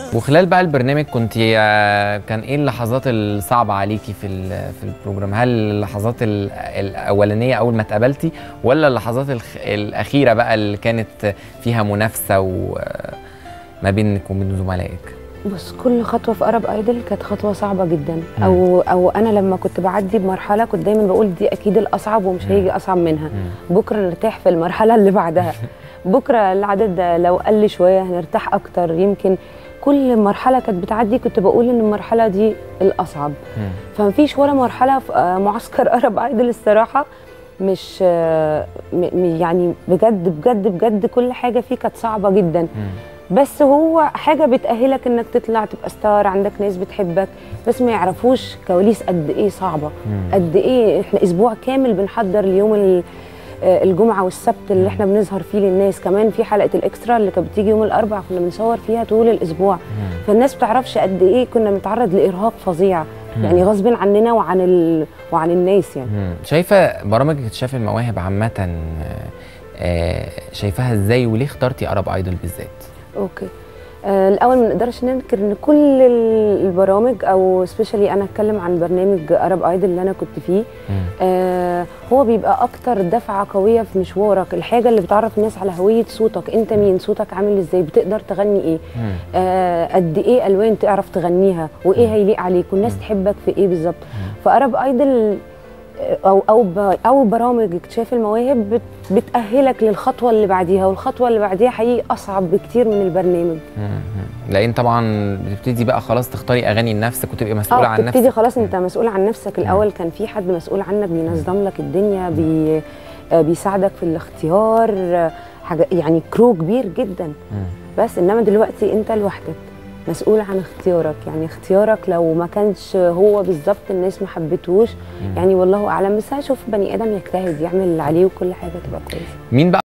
وخلال بقى البرنامج كنت كان ايه اللحظات الصعبه عليكي في ال- في البروجرام هل اللحظات ال- الاولانيه اول ما اتقابلتي ولا اللحظات الخ- الاخيره بقى اللي كانت فيها منافسه وما بينك وبين زملائك بص كل خطوه في ارب ايدل كانت خطوه صعبه جدا مم. او او انا لما كنت بعدي بمرحله كنت دايما بقول دي اكيد الاصعب ومش مم. هيجي اصعب منها مم. بكره نرتاح في المرحله اللي بعدها بكره العدد ده لو قل شويه هنرتاح اكتر يمكن كل مرحله كانت بتعدي كنت بقول ان المرحله دي الاصعب مم. فمفيش ولا مرحله في آه، معسكر ارب ايدل الصراحه مش آه، م- م- يعني بجد بجد بجد كل حاجه فيه كانت صعبه جدا مم. بس هو حاجه بتاهلك انك تطلع تبقى ستار عندك ناس بتحبك بس ما يعرفوش كواليس قد ايه صعبه مم. قد ايه احنا اسبوع كامل بنحضر اليوم ال- آه، الجمعه والسبت اللي احنا بنظهر فيه للناس كمان في حلقه الاكسترا اللي كانت بتيجي يوم الاربعاء كنا بنصور فيها طول الاسبوع مم. فالناس بتعرفش قد ايه كنا بنتعرض لارهاق فظيع مم. يعني غصب عننا وعن ال... وعن الناس يعني مم. شايفه برامج اكتشاف المواهب عامه آه، آه، شايفاها ازاي وليه اخترتي ارب ايدول بالذات اوكي آه الاول ما نقدرش ننكر ان كل ال- البرامج او سبيشالي انا اتكلم عن برنامج ارب ايدل اللي انا كنت فيه مم. آه هو بيبقى اكتر دفعه قويه في مشوارك الحاجه اللي بتعرف الناس على هويه صوتك انت مين صوتك عامل ازاي بتقدر تغني ايه مم. آه قد ايه الوان تعرف تغنيها وايه هيليق عليك والناس تحبك في ايه بالظبط فارب ايدل او او ب- او برامج اكتشاف المواهب بت بتاهلك للخطوه اللي بعديها والخطوه اللي بعديها حقيقي اصعب بكتير من البرنامج مم. لان طبعا بتبتدي بقى خلاص تختاري اغاني لنفسك وتبقي مسؤوله اه عن بتبتدي نفسك خلاص انت مسؤول عن نفسك الاول كان في حد مسؤول عنك بينظم لك الدنيا بي آه، بيساعدك في الاختيار آه، حاجه يعني كرو كبير جدا مم. بس انما دلوقتي انت لوحدك مسؤول عن اختيارك يعني اختيارك لو ما كانش هو بالظبط الناس ما حبتهوش يعني والله اعلم بس هشوف بني ادم يجتهد يعمل اللي عليه وكل حاجه تبقى كويسه مين بقى